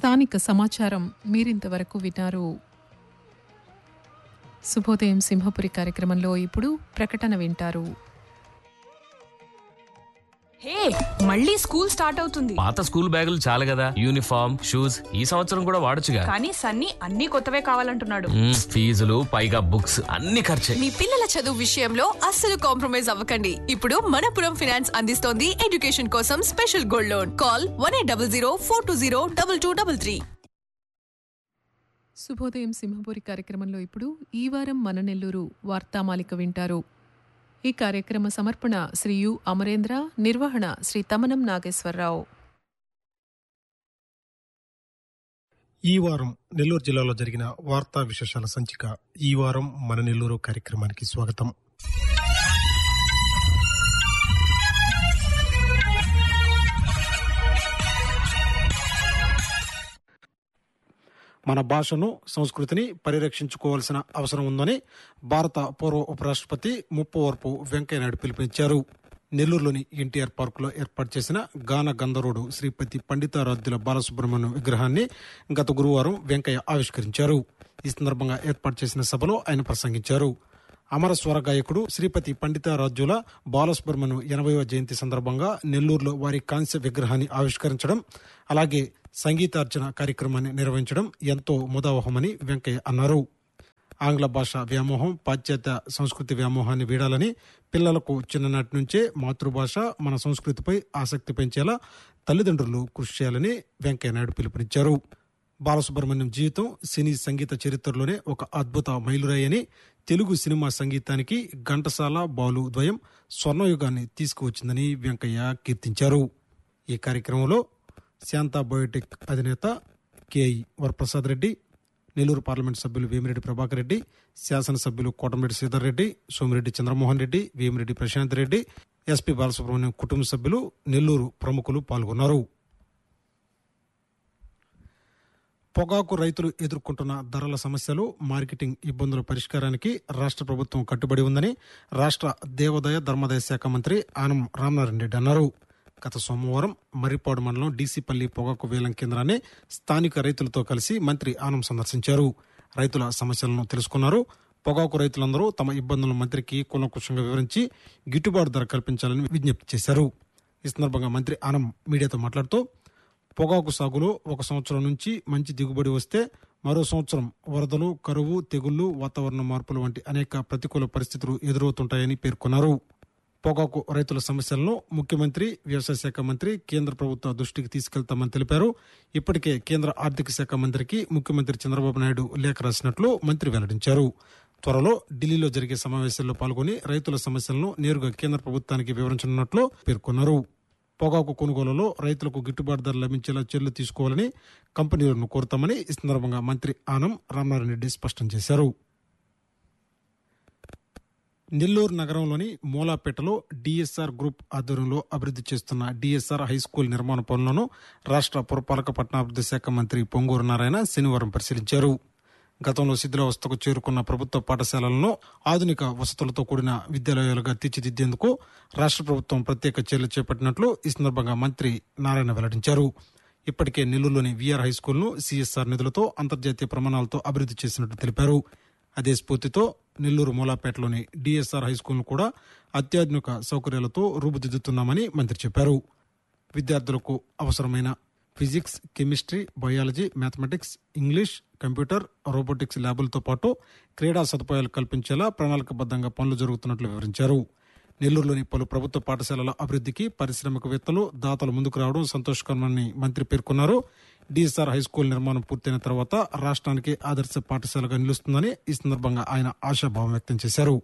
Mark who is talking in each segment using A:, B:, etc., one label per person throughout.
A: స్థానిక సమాచారం మీరింతవరకు విన్నారు శుభోదయం సింహపురి కార్యక్రమంలో ఇప్పుడు ప్రకటన వింటారు
B: హే మళ్ళీ స్కూల్ స్టార్ట్ అవుతుంది
C: పాత స్కూల్ బ్యాగులు చాలు కదా యూనిఫామ్ షూస్ ఈ సంవత్సరం కూడా వాడొచ్చుగా
B: కానీ సన్నీ అన్ని కొత్తవే కావాలంటున్నాడు
C: మ్మ్, ఫీజులు పైగా బుక్స్ అన్ని ఖర్చే
D: మీ పిల్లల చదువు విషయంలో అస్సలు కాంప్రమైజ్ అవ్వకండి ఇప్పుడు మనపురం ఫినాన్స్ అందిస్తోంది ఎడ్యుకేషన్ కోసం special gold loan call one eight double zero four two zero double two double three
A: శుభోదయం సింహపురి కార్యక్రమంలో ఇప్పుడు ఈ వారం మన నెల్లూరు వార్తామాలిక వింటారు ఈ కార్యక్రమ సమర్పణ శ్రీ యు అమరేంద్ర నిర్వహణ శ్రీ తమనం నాగేశ్వరరావు
E: ఈ వారం నెల్లూరు జిల్లాలో జరిగిన వార్తా విశేషాల సంచిక ఈ వారం మన నెల్లూరు కార్యక్రమానికి స్వాగతం మన భాషను సంస్కృతిని పరిరక్షించుకోవాల్సిన అవసరం ఉందని భారత పూర్వ ఉపరాష్ట్రపతి ముప్పవరపు వెంకయ్యనాయుడు పిలుపునిచ్చారు నెల్లూరులోని ఎన్టీఆర్ పార్కులో ఏర్పాటు చేసిన గాన గంధర్వుడు శ్రీపతి పండితారాధ్యుల బాలసుబ్రహ్మణ్యం విగ్రహాన్ని గత గురువారం వెంకయ్య ఆవిష్కరించారు ఈ సందర్భంగా ఏర్పాటు చేసిన సభలో ఆయన ప్రసంగించారు అమర స్వర గాయకుడు శ్రీపతి పండితారాజ్యుల బాలసుబ్రహ్మణ్యం ఎనభైవ జయంతి సందర్భంగా నెల్లూరులో వారి కాంస్య విగ్రహాన్ని ఆవిష్కరించడం అలాగే సంగీతార్చన కార్యక్రమాన్ని నిర్వహించడం ఎంతో ముదావహమని వెంకయ్య అన్నారు ఆంగ్ల భాష వ్యామోహం పాశ్చాత్య సంస్కృతి వ్యామోహాన్ని వీడాలని పిల్లలకు చిన్ననాటి నుంచే మాతృభాష మన సంస్కృతిపై ఆసక్తి పెంచేలా తల్లిదండ్రులు కృషి చేయాలని వెంకయ్యనాయుడు పిలుపునిచ్చారు బాలసుబ్రహ్మణ్యం జీవితం సినీ సంగీత చరిత్రలోనే ఒక అద్భుత మైలురాయి అని తెలుగు సినిమా సంగీతానికి ఘంటసాల బాలు ద్వయం స్వర్ణయుగాన్ని తీసుకువచ్చిందని వెంకయ్య కీర్తించారు ఈ కార్యక్రమంలో శాంతా బయోటెక్ అధినేత కేఐ వరప్రసాద్ రెడ్డి నెల్లూరు పార్లమెంట్ సభ్యులు వేమిరెడ్డి ప్రభాకర్ రెడ్డి శాసనసభ్యులు కోటమిరెడ్డి శ్రీధర్ రెడ్డి సోమిరెడ్డి చంద్రమోహన్ రెడ్డి వేమిరెడ్డి ప్రశాంత్ రెడ్డి ఎస్పీ బాలసుబ్రహ్మణ్యం కుటుంబ సభ్యులు నెల్లూరు ప్రముఖులు పాల్గొన్నారు పొగాకు రైతులు ఎదుర్కొంటున్న ధరల సమస్యలు మార్కెటింగ్ ఇబ్బందుల పరిష్కారానికి రాష్ట్ర ప్రభుత్వం కట్టుబడి ఉందని రాష్ట్ర దేవాదాయ ధర్మాదాయ శాఖ మంత్రి ఆనం రామనారాయణ రెడ్డి అన్నారు గత సోమవారం మర్రిపాడు మండలం డీసీపల్లి పొగాకు వేలం కేంద్రాన్ని స్థానిక రైతులతో కలిసి మంత్రి ఆనం సందర్శించారు రైతుల సమస్యలను తెలుసుకున్నారు పొగాకు రైతులందరూ తమ ఇబ్బందులను మంత్రికి కూలంకుషంగా వివరించి గిట్టుబాటు ధర కల్పించాలని విజ్ఞప్తి చేశారు ఈ సందర్భంగా మంత్రి ఆనం మీడియాతో మాట్లాడుతూ పొగాకు సాగులో ఒక సంవత్సరం నుంచి మంచి దిగుబడి వస్తే మరో సంవత్సరం వరదలు కరువు తెగుళ్లు వాతావరణ మార్పులు వంటి అనేక ప్రతికూల పరిస్థితులు ఎదురవుతుంటాయని పేర్కొన్నారు పొగాకు రైతుల సమస్యలను ముఖ్యమంత్రి వ్యవసాయ శాఖ మంత్రి కేంద్ర ప్రభుత్వ దృష్టికి తీసుకెళ్తామని తెలిపారు ఇప్పటికే కేంద్ర ఆర్థిక శాఖ మంత్రికి ముఖ్యమంత్రి చంద్రబాబు నాయుడు లేఖ రాసినట్లు మంత్రి వెల్లడించారు త్వరలో ఢిల్లీలో జరిగే సమావేశాల్లో పాల్గొని రైతుల సమస్యలను నేరుగా కేంద్ర ప్రభుత్వానికి వివరించనున్నట్లు పేర్కొన్నారు పొగాకు కొనుగోలులో రైతులకు గిట్టుబాటు ధర లభించేలా చర్యలు తీసుకోవాలని కంపెనీలను కోరుతామని ఈ సందర్భంగా మంత్రి ఆనం రామనారాయణ రెడ్డి స్పష్టం చేశారు నెల్లూరు నగరంలోని మూలాపేటలో డిఎస్ఆర్ గ్రూప్ ఆధ్వర్యంలో అభివృద్ధి చేస్తున్న డిఎస్ఆర్ హై స్కూల్ నిర్మాణ పనులను రాష్ట్ర పురపాలక పట్టణాభివృద్ధి శాఖ మంత్రి పొంగూరు నారాయణ శనివారం పరిశీలించారు గతంలో శిథిలావస్థకు చేరుకున్న ప్రభుత్వ పాఠశాలలను ఆధునిక వసతులతో కూడిన విద్యాలయాలుగా తీర్చిదిద్దేందుకు రాష్ట్ర ప్రభుత్వం ప్రత్యేక చర్యలు చేపట్టినట్లు ఈ సందర్భంగా మంత్రి నారాయణ వెల్లడించారు ఇప్పటికే నెల్లూరులోని విఆర్ హై స్కూల్ను సిఎస్ఆర్ నిధులతో అంతర్జాతీయ ప్రమాణాలతో అభివృద్ధి చేసినట్టు తెలిపారు అదే స్ఫూర్తితో నెల్లూరు మూలాపేటలోని డిఎస్ఆర్ హై స్కూల్ను కూడా అత్యాధునిక సౌకర్యాలతో రూపుదిద్దుతున్నామని మంత్రి చెప్పారు విద్యార్థులకు అవసరమైన physics chemistry biology mathematics English computer robotics ల్యాబులతో పాటు క్రీడా సదుపాయాలు కల్పించేలా ప్రణాళికబద్ధంగా పనులు జరుగుతున్నట్లు వివరించారు నెల్లూరులోని పలు ప్రభుత్వ పాఠశాలల అభివృద్ధికి పారిశ్రామికవేత్తలు దాతలు ముందుకు రావడం సంతోషకరమని మంత్రి పేర్కొన్నారు డిఎస్ఆర్ హై స్కూల్ నిర్మాణం పూర్తయిన తర్వాత రాష్ట్రానికి ఆదర్శ పాఠశాలగా నిలుస్తుందని ఈ సందర్భంగా ఆయన ఆశాభావం వ్యక్తం చేశారు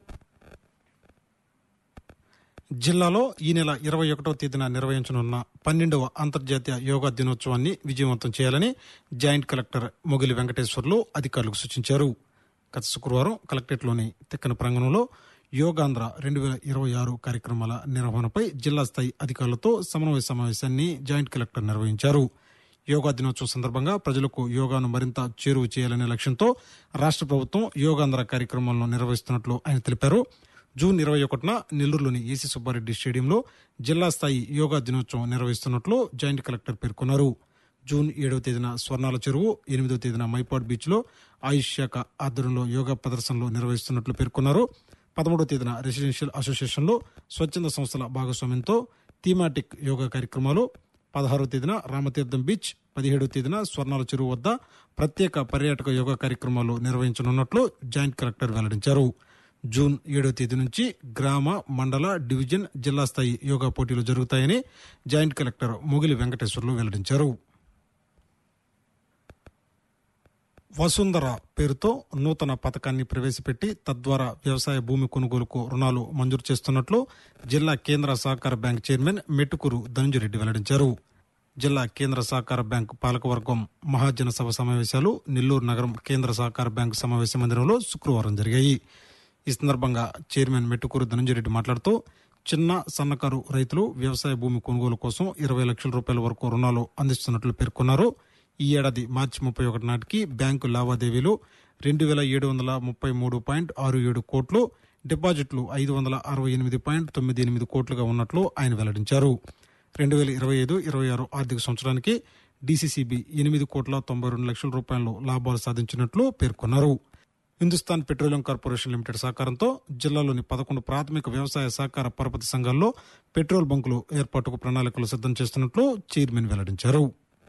E: జిల్లాలో ఈ నెల ఇరవై ఒకటో తేదీన నిర్వహించనున్న పన్నెండవ అంతర్జాతీయ యోగా దినోత్సవాన్ని విజయవంతం చేయాలని జాయింట్ కలెక్టర్ మొగిలి వెంకటేశ్వర్లు అధికారులకు సూచించారు గత శుక్రవారం కలెక్టరేట్లోని తిక్కన ప్రాంగణంలో యోగాంధ్ర రెండు వేల ఇరవై ఆరు కార్యక్రమాల నిర్వహణపై జిల్లా స్థాయి అధికారులతో సమన్వయ సమావేశాన్ని జాయింట్ కలెక్టర్ నిర్వహించారు యోగా దినోత్సవం సందర్భంగా ప్రజలకు యోగాను మరింత చేరువ చేయాలనే లక్ష్యంతో రాష్ట్ర ప్రభుత్వం యోగాంధ్ర కార్యక్రమాలను నిర్వహిస్తున్నట్లు ఆయన తెలిపారు జూన్ ఇరవై ఒకటిన నెల్లూరులోని ఏసీ సుబ్బారెడ్డి స్టేడియంలో జిల్లా స్థాయి యోగా దినోత్సవం నిర్వహిస్తున్నట్లు జాయింట్ కలెక్టర్ పేర్కొన్నారు జూన్ ఏడవ తేదీన స్వర్ణాల చెరువు ఎనిమిదవ తేదీన మైపాడ్ బీచ్లో ఆయుష్ శాఖ ఆధ్వర్యంలో యోగా ప్రదర్శనలు నిర్వహిస్తున్నట్లు పేర్కొన్నారు పదమూడవ తేదీన రెసిడెన్షియల్ అసోసియేషన్లో స్వచ్ఛంద సంస్థల భాగస్వామ్యంతో థీమాటిక్ యోగా కార్యక్రమాలు పదహారవ తేదీన రామతీర్థం బీచ్ పదిహేడవ తేదీన స్వర్ణాల చెరువు వద్ద ప్రత్యేక పర్యాటక యోగా కార్యక్రమాలు నిర్వహించనున్నట్లు జాయింట్ కలెక్టర్ వెల్లడించారు జూన్ ఏడవ తేదీ నుంచి గ్రామ మండల డివిజన్ జిల్లా స్థాయి యోగా పోటీలు జరుగుతాయని జాయింట్ కలెక్టర్ మొగిలి వెంకటేశ్వర్లు వెల్లడించారు వసుంధర పేరుతో నూతన పథకాన్ని ప్రవేశపెట్టి తద్వారా వ్యవసాయ భూమి కొనుగోలుకు రుణాలు మంజూరు చేస్తున్నట్లు జిల్లా కేంద్ర సహకార బ్యాంక్ చైర్మన్ మెట్టుకూరు ధనంజరెడ్డి వెల్లడించారు జిల్లా కేంద్ర సహకార బ్యాంకు పాలకవర్గం మహాజన సభ సమావేశాలు నెల్లూరు నగరం కేంద్ర సహకార బ్యాంకు సమావేశ మందిరంలో శుక్రవారం జరిగాయి ఈ సందర్భంగా చైర్మన్ మెట్టుకూరు ధనంజరెడ్డి మాట్లాడుతూ చిన్న సన్నకారు రైతులు వ్యవసాయ భూమి కొనుగోలు కోసం ఇరవై లక్షల రూపాయల వరకు రుణాలు అందిస్తున్నట్లు పేర్కొన్నారు ఈ ఏడాది మార్చి ముప్పై ఒకటి నాటికి బ్యాంకు లావాదేవీలు రెండు వేల ఏడు వందల ముప్పై మూడు పాయింట్ ఆరు ఏడు కోట్లు డిపాజిట్లు ఐదు వందల అరవై ఎనిమిది పాయింట్ తొమ్మిది ఎనిమిది కోట్లుగా ఉన్నట్లు ఆయన వెల్లడించారు రెండు వేల ఇరవై ఐదు ఇరవై ఆరు ఆర్థిక సంవత్సరానికి డీసీసీబీ ఎనిమిది కోట్ల తొంభై రెండు లక్షల రూపాయలు లాభాలు సాధించినట్లు పేర్కొన్నారు హిందుస్థాన్ పెట్రోలియం కార్పొరేషన్ లిమిటెడ్ సహకారంతో జిల్లాలోని పదకొండు ప్రాథమిక వ్యవసాయ సహకార పరపతి సంఘాల్లో పెట్రోల్ బంకులు ఏర్పాటుకు ప్రణాళికలు సిద్ధం చేస్తున్నట్లు చైర్మన్ వెల్లడించారు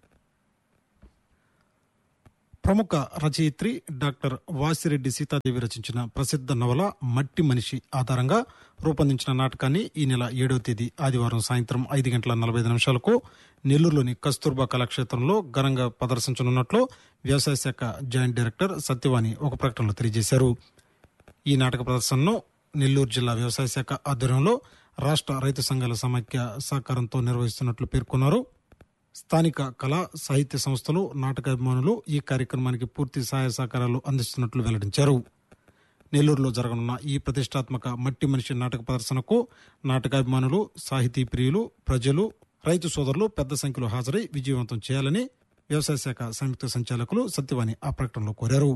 E: ప్రముఖ రచయిత్రి డాక్టర్ వాసిరెడ్డి సీతాదేవి రచించిన ప్రసిద్ధ నవల మట్టి మనిషి ఆధారంగా రూపొందించిన నాటకాన్ని ఈ నెల ఏడవ తేదీ ఆదివారం సాయంత్రం ఐదు గంటల నలభై ఐదు నిమిషాలకు నెల్లూరులోని కస్తూర్బా కళాక్షేత్రంలో ఘనంగా ప్రదర్శించనున్నట్లు వ్యవసాయ శాఖ జాయింట్ డైరెక్టర్ సత్యవాణి ఒక ప్రకటనలో తెలియజేశారు ఈ నాటక ప్రదర్శనను నెల్లూరు జిల్లా వ్యవసాయ శాఖ ఆధ్వర్యంలో రాష్ట్ర రైతు సంఘాల సమైక్య సహకారంతో నిర్వహిస్తున్నట్లు పేర్కొన్నారు స్థానిక కళా సాహిత్య సంస్థలు నాటకాభిమానులు ఈ కార్యక్రమానికి పూర్తి సహాయ సహకారాలు అందిస్తున్నట్లు వెల్లడించారు నెల్లూరులో జరగనున్న ఈ ప్రతిష్టాత్మక మట్టి మనిషి నాటక ప్రదర్శనకు నాటకాభిమానులు సాహితీ ప్రియులు ప్రజలు రైతు సోదరులు పెద్ద సంఖ్యలో హాజరై విజయవంతం చేయాలని వ్యవసాయ శాఖ సంయుక్త సంచాలకులు సత్యవాణి ఆ ప్రకటనలో కోరారు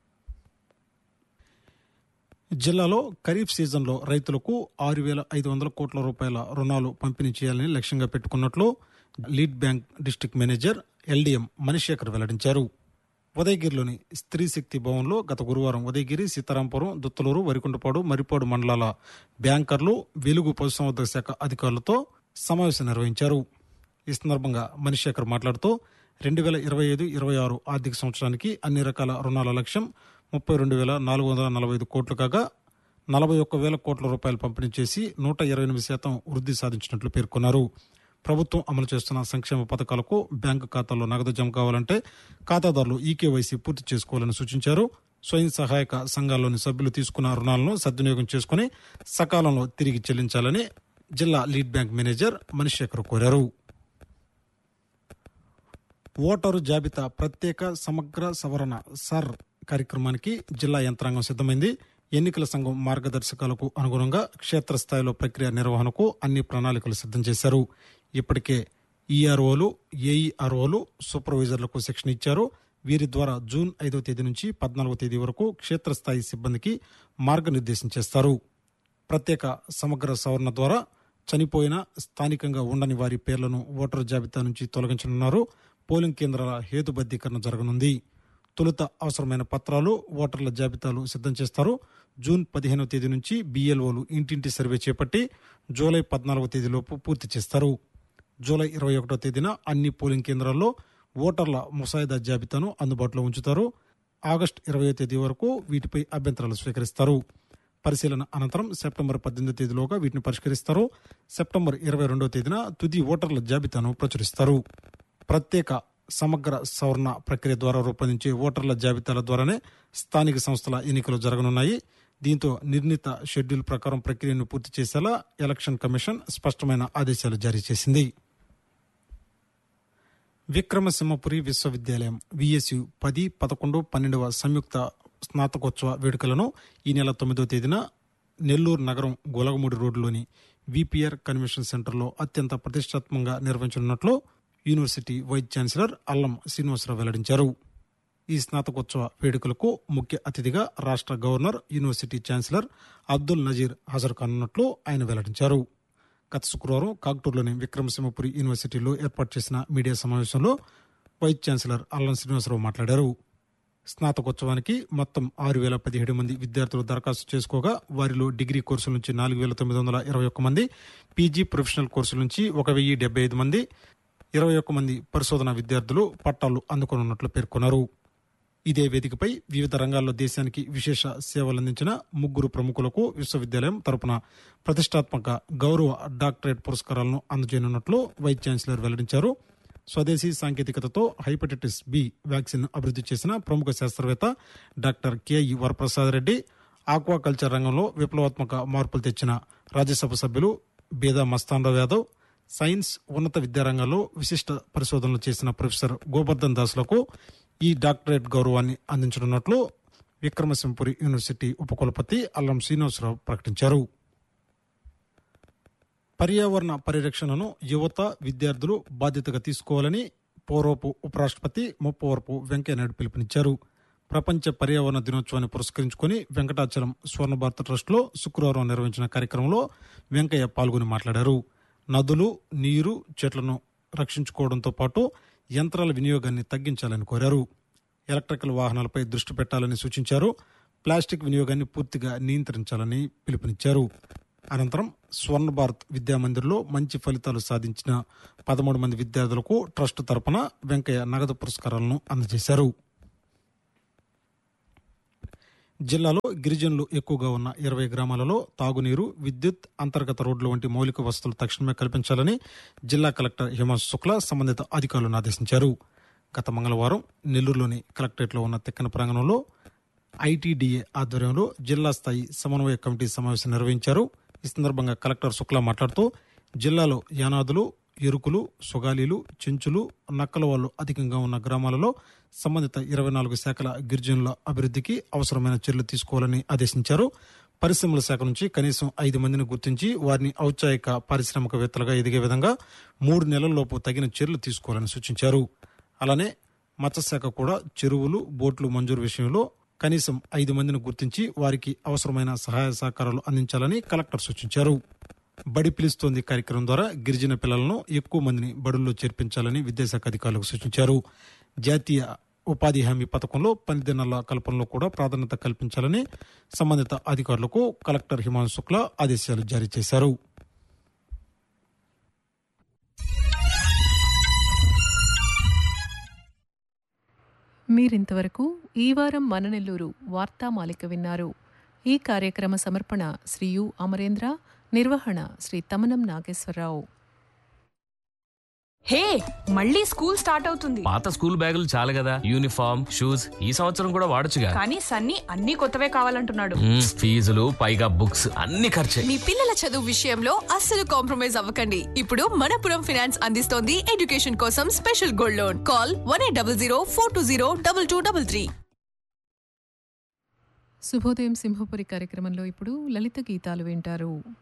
E: జిల్లాలో ఖరీఫ్ సీజన్లో రైతులకు ఆరు వేల ఐదు వందల కోట్ల రూపాయల రుణాలు పంపిణీ చేయాలని లక్ష్యంగా పెట్టుకున్నట్లు lead bank district manager LDM Manishekar వెల్లడించారు ఉదయగిరిలోని స్త్రీ శక్తి భవన్లో గత గురువారం ఉదయగిరి సీతారాంపురం దుత్తలూరు వరికుంటపాడు మరిపాడు మండలాల బ్యాంకర్లు వెలుగు పశుసంవర్ధక శాఖ అధికారులతో సమావేశం నిర్వహించారు ఈ సందర్భంగా మణిశేఖర్ మాట్లాడుతూ రెండు వేల ఇరవై ఐదు ఇరవై ఆరు ఆర్థిక సంవత్సరానికి అన్ని రకాల రుణాల లక్ష్యం ముప్పై రెండు వేల నాలుగు వందల నలభై ఐదు కోట్లు కాగా నలభై ఒక్క వేల కోట్ల రూపాయలు పంపిణీ చేసి నూట ఇరవై ఎనిమిది శాతం వృద్ధి సాధించినట్లు పేర్కొన్నారు ప్రభుత్వం అమలు చేస్తున్న సంక్షేమ పథకాలకు బ్యాంకు ఖాతాల్లో నగదు జమ కావాలంటే ఖాతాదారులు ఈకేవైసీ పూర్తి చేసుకోవాలని సూచించారు స్వయం సహాయక సంఘాల్లోని సభ్యులు తీసుకున్న రుణాలను సద్వినియోగం చేసుకుని సకాలంలో తిరిగి చెల్లించాలని జిల్లా లీడ్ బ్యాంక్ మేనేజర్ మణిశేఖర్ కోరారు ఓటరు జాబితా ప్రత్యేక సమగ్ర సవరణ సర్ కార్యక్రమానికి జిల్లా యంత్రాంగం సిద్ధమైంది ఎన్నికల సంఘం మార్గదర్శకాలకు అనుగుణంగా క్షేత్రస్థాయిలో ప్రక్రియ నిర్వహణకు అన్ని ప్రణాళికలు సిద్ధం చేశారు ఇప్పటికే ఈఆర్ఓలు ఏఈఆర్ఓలు సూపర్వైజర్లకు శిక్షణ ఇచ్చారు వీరి ద్వారా జూన్ ఐదవ తేదీ నుంచి పద్నాలుగో తేదీ వరకు క్షేత్రస్థాయి సిబ్బందికి మార్గనిర్దేశం చేస్తారు ప్రత్యేక సమగ్ర సవరణ ద్వారా చనిపోయిన స్థానికంగా ఉండని వారి పేర్లను ఓటరు జాబితా నుంచి తొలగించనున్నారు పోలింగ్ కేంద్రాల హేతుబద్దీకరణ జరగనుంది తొలుత అవసరమైన పత్రాలు ఓటర్ల జాబితాలు సిద్ధం చేస్తారు జూన్ పదిహేనవ తేదీ నుంచి బీఎల్ఓలు ఇంటింటి సర్వే చేపట్టి జూలై పద్నాలుగవ తేదీలోపు పూర్తి చేస్తారు జూలై ఇరవై ఒకటో తేదీన అన్ని పోలింగ్ కేంద్రాల్లో ఓటర్ల ముసాయిదా జాబితాను అందుబాటులో ఉంచుతారు ఆగస్టు ఇరవై తేదీ వరకు వీటిపై అభ్యంతరాలు స్వీకరిస్తారు పరిశీలన అనంతరం సెప్టెంబర్ పద్దెనిమిదో తేదీలోగా వీటిని పరిష్కరిస్తారు సెప్టెంబర్ ఇరవై రెండవ తేదీన తుది ఓటర్ల జాబితాను ప్రచురిస్తారు ప్రత్యేక సమగ్ర సవరణ ప్రక్రియ ద్వారా రూపొందించే ఓటర్ల జాబితాల ద్వారానే స్థానిక సంస్థల ఎన్నికలు జరగనున్నాయి దీంతో నిర్ణీత షెడ్యూల్ ప్రకారం ప్రక్రియను పూర్తి చేసేలా ఎలక్షన్ కమిషన్ స్పష్టమైన ఆదేశాలు జారీ చేసింది విక్రమసింహపురి విశ్వవిద్యాలయం విఎస్యు పది పదకొండు పన్నెండవ సంయుక్త స్నాతకోత్సవ వేడుకలను ఈ నెల తొమ్మిదవ తేదీన నెల్లూరు నగరం గొలగమూడి రోడ్డులోని విపిఆర్ కన్వెన్షన్ సెంటర్లో అత్యంత ప్రతిష్టాత్మకంగా నిర్వహించనున్నట్లు యూనివర్సిటీ వైస్ ఛాన్సలర్ అల్లం శ్రీనివాసరావు వెల్లడించారు ఈ స్నాతకోత్సవ వేడుకలకు ముఖ్య అతిథిగా రాష్ట్ర governor university chancellor Abdul Nazeer హాజరు కానున్నట్లు ఆయన వెల్లడించారు గత శుక్రవారం కాక్టూరులోని విక్రమసింహపురి యూనివర్సిటీలో ఏర్పాటు చేసిన మీడియా సమావేశంలో వైస్ ఛాన్సలర్ అల్లం శ్రీనివాసరావు మాట్లాడారు స్నాతకోత్సవానికి మొత్తం ఆరు వేల పదిహేడు మంది విద్యార్థులు దరఖాస్తు చేసుకోగా వారిలో డిగ్రీ కోర్సుల నుంచి నాలుగు వేల తొమ్మిది వందల ఇరవై ఒక్క మంది పీజీ ప్రొఫెషనల్ కోర్సుల నుంచి ఒక వెయ్యి డెబ్బై ఐదు మంది ఇరవై ఒక్క మంది పరిశోధన విద్యార్థులు పట్టాలు అందుకోనున్నట్లు పేర్కొన్నారు ఇదే వేదికపై వివిధ రంగాల్లో దేశానికి విశేష సేవలందించిన ముగ్గురు ప్రముఖులకు విశ్వవిద్యాలయం తరపున ప్రతిష్టాత్మక గౌరవ డాక్టరేట్ పురస్కారాలను అందజేయనున్నట్లు వైస్ ఛాన్సలర్ వెల్లడించారు స్వదేశీ సాంకేతికతతో హైపటైటిస్ బి వ్యాక్సిన్ అభివృద్ధి చేసిన ప్రముఖ శాస్త్రవేత్త doctor KI Varaprasad Reddy aquaculture రంగంలో విప్లవాత్మక మార్పులు తెచ్చిన రాజ్యసభ సభ్యులు బేదా మస్తాన్రావు యాదవ్ సైన్స్ ఉన్నత విద్యారంగంలో విశిష్ట పరిశోధనలు చేసిన ప్రొఫెసర్ గోవర్ధన్ దాస్లకు ఈ డాక్టరేట్ గౌరవాన్ని అందించనున్నట్లు విక్రమసింహపురి యూనివర్సిటీ ఉపకులపతి అల్లం శ్రీనివాసరావు ప్రకటించారు పర్యావరణ పరిరక్షణను యువత విద్యార్థులు బాధ్యతగా తీసుకోవాలని పూర్వపు ఉపరాష్ట్రపతి ముప్పవరపు వెంకయ్యనాయుడు పిలుపునిచ్చారు ప్రపంచ పర్యావరణ దినోత్సవాన్ని పురస్కరించుకుని వెంకటాచలం స్వర్ణ భారత ట్రస్టులో శుక్రవారం నిర్వహించిన కార్యక్రమంలో వెంకయ్య పాల్గొని మాట్లాడారు నదులు నీరు చెట్లను రక్షించుకోవడంతో పాటు యంత్రాల వినియోగాన్ని తగ్గించాలని కోరారు ఎలక్ట్రికల్ వాహనాలపై దృష్టి పెట్టాలని సూచించారు ప్లాస్టిక్ వినియోగాన్ని పూర్తిగా నియంత్రించాలని పిలుపునిచ్చారు అనంతరం స్వర్ణ భారత్ విద్యామందిర్లో మంచి ఫలితాలు సాధించిన పదమూడు మంది విద్యార్థులకు ట్రస్ట్ తరపున వెంకయ్య నగదు పురస్కారాలను అందజేశారు జిల్లాలో గిరిజనులు ఎక్కువగా ఉన్న ఇరవై గ్రామాలలో తాగునీరు విద్యుత్ అంతర్గత రోడ్లు వంటి మౌలిక వసతులు తక్షణమే కల్పించాలని జిల్లా కలెక్టర్ హిమాంశు శుక్లా సంబంధిత అధికారులను ఆదేశించారు గత మంగళవారం నెల్లూరులోని కలెక్టరేట్లో ఉన్న తెక్కన ప్రాంగణంలో ఐటీడీఏ ఆధ్వర్యంలో జిల్లా స్థాయి సమన్వయ కమిటీ సమావేశం నిర్వహించారు ఈ సందర్భంగా కలెక్టర్ శుక్లా మాట్లాడుతూ జిల్లాలో యానాదులు ఎరుకులు సుగాలీలు చెంచులు నక్కల వాళ్ళు అధికంగా ఉన్న గ్రామాలలో సంబంధిత ఇరవై నాలుగు శాఖల గిరిజనుల అభివృద్ధికి అవసరమైన చర్యలు తీసుకోవాలని ఆదేశించారు పరిశ్రమల శాఖ నుంచి కనీసం ఐదు మందిని గుర్తించి వారిని ఔత్సాహిక పారిశ్రామికవేత్తలుగా ఎదిగే విధంగా మూడు నెలల్లోపు తగిన చర్యలు తీసుకోవాలని సూచించారు అలానే మత్స్యశాఖ కూడా చెరువులు బోట్లు మంజూరు విషయంలో కనీసం ఐదు మందిని గుర్తించి వారికి అవసరమైన సహాయ సహకారాలు అందించాలని కలెక్టర్ సూచించారు బడి పిలుస్తోంది కార్యక్రమం ద్వారా గిరిజన పిల్లలను ఎక్కువ మందిని బడుల్లో చేర్పించాలని విద్యాశాఖ అధికారులకు సూచించారు జాతీయ ఉపాధి హామీ పథకంలో పని దినాల కల్పనలో కూడా ప్రాధాన్యత కల్పించాలని సంబంధిత అధికారులకు కలెక్టర్ హిమాంశు శుక్లా ఆదేశాలు జారీ చేశారు
A: మీరింతవరకు ఈ వారం మన నెల్లూరు వార్తామాలిక విన్నారు ఈ కార్యక్రమ సమర్పణ శ్రీ యు అమరేంద్ర నిర్వహణ శ్రీ తమనం నాగేశ్వరరావు
B: హే మళ్ళీ స్కూల్ స్టార్ట్ అవుతుంది
C: పాత స్కూల్ బ్యాగులు చాలు కదా యూనిఫామ్ షూస్ ఈ సంవత్సరం కూడా వాడొచ్చుగా
B: కానీ సన్నీ అన్ని కొత్తవే కావాలంటున్నాడు
C: మ్మ్, ఫీజులు పైగా బుక్స్ అన్ని ఖర్చే
D: మీ పిల్లల చదువు విషయంలో అస్సలు కాంప్రమైజ్ అవ్వకండి ఇప్పుడు మనపురం ఫినాన్స్ అందిస్తోంది ఎడ్యుకేషన్ కోసం special gold loan call one eight double zero four two zero double two double three
A: శుభోదయం సింహపురి కార్యక్రమంలో ఇప్పుడు లలిత గీతాలు వింటారు